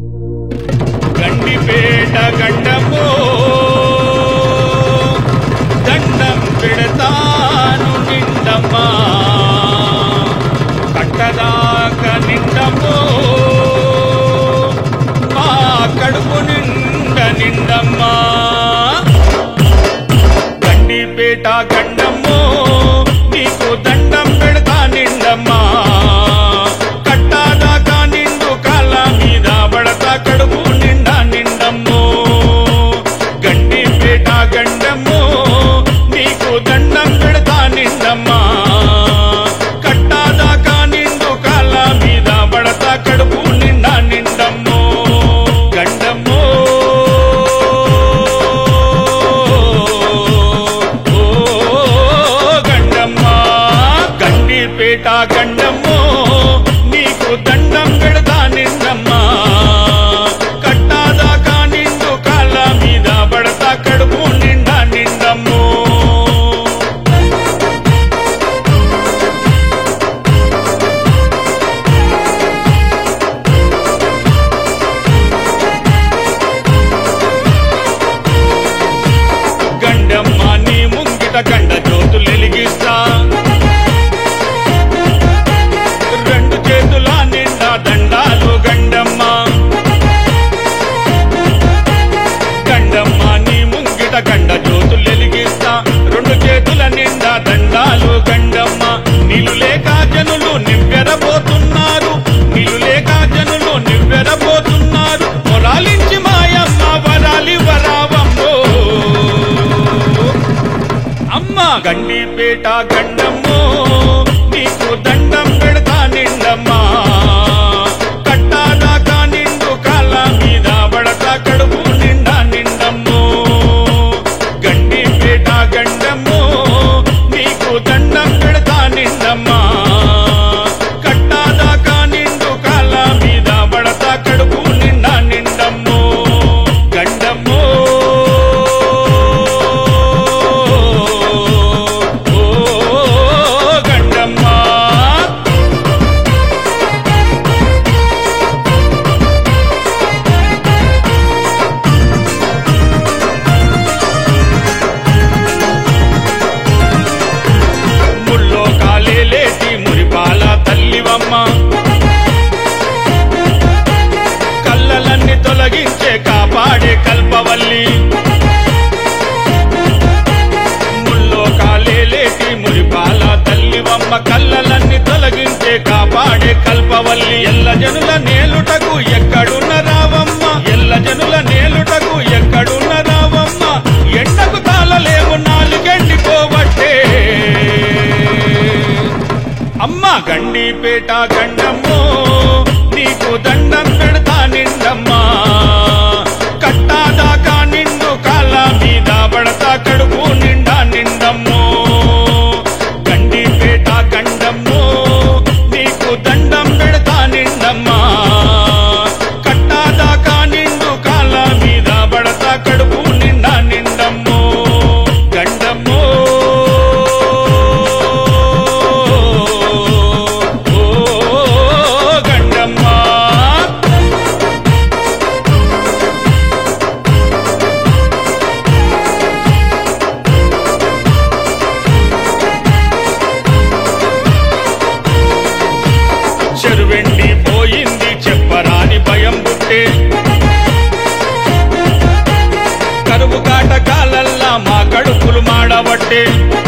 గండిపేట గండము దండం పెడతాను నిండమ్మా కట్టదాక నిండము మా కడుపు నిండ నిండమ్మా గండిపేట గండము నీకు దండం పెడతా నిండమ్మా కట్టాదాకా నిండు కాళ్ళ మీద పడతా కడుపు నిండా నిండమ్మో గండిపేట గండము నీకు దండం పెడతా నిండమ్మా కట్టాదాకా నిండు కాళ్ళ మీద పడతా కడుపు నిండా నిండమ్మో గండమ్మో ఓ గండమ్మా గండిపేట గండమ్మో నీకు దండం పెడతా నిండమ్మా కట్టాదాకా నిండు కాళ్ళ మీద పడతా కడుపు నిండా నిండమ్మో గండమ్మ నీ ముంగిట గండ జ్యోతులు వెలిగిస్తా రెండు చేతుల నిండా దండాలు గండమ్మ గండమ్మ నీ ముంగిట గండ జ్యోతులు వెలిగిస్తా రెండు చేతుల నిండా దండాలు గండమ్మ నీళ్ళు లేక జనులు నివ్వెరబోతున్నారు నీళ్ళు లేక జనులు నివ్వెరబోతున్నారు పొలాలించి మాయమ్మ వరాలి వరావమ్మో అమ్మ గండిపేట గండమ్మో నీకు దండం పెడతా నిండమ్మా కట్టాదాకా నిండు కాళ్ళ మీద పడతా కడుపు నిండా నిండమ్మో గండిపేట గండమ్మో నీకు దండం పెడతా నిండమ్మా కట్టాదాకా నిండు కాళ్ళ మీద పడతా కడుపు నిండా నిండమ్మో గండమ్మో ఓ గండమ్మా ముల్లో కాలేలేటి మురిపాల తల్లివమ్మ కళ్ళలన్నీ తొలగించే కాపాడే కల్పవల్లి ముల్లో కాలేలేటి మురిపాల తల్లివమ్మ కళ్ళలన్నీ తొలగించే కాపాడే కల్పవల్లి ఎల్ల జనుల నేలుటకు ఎక్కడున్న రావమ్మ ఎల్ల జనుల నేలుటకు ఎక్కడున్న రావమ్మ ఎండకు తాళలేము నాలుగెండిపోవట్టే అమ్మ గండిపేట గండమ్మో నీకు దండం పెడతా నిండమ్మా కట్టాదాకా నిండు కాళ్ళ మీద పడతా కడుపు నిండా నిండమ్మో గండిపేట గండమ్మో నీకు దండం పెడతా నిండమ్మా కట్టాదాకా నిండు కాళ్ళ మీద పడతా కడుపు నిండా నిండమ్మో గండమ్మో ఓ గండమ్మా చెరువెండి పోయింది చెప్పరాని భయం పుట్టే కరువు కాటకాలల్లా మా కడుపులు మాడబట్టే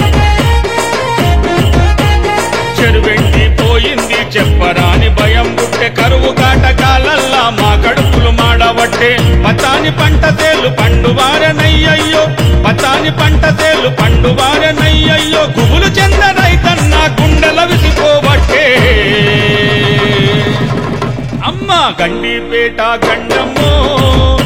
చెరువెండి పోయింది చెప్పరాని భయం పుట్టే కరువు కాటకాలల్లా మా కడుపులు మాడబట్టే పచాని పంట తేలు పండువారనయ్యయ్యో పచాని పంట తేలు పండువారనయ్యయ్యో గుబులు చెంద రైతన్న గుండెల విసిపోబట్టే అమ్మ గండిపేట గండమ్మో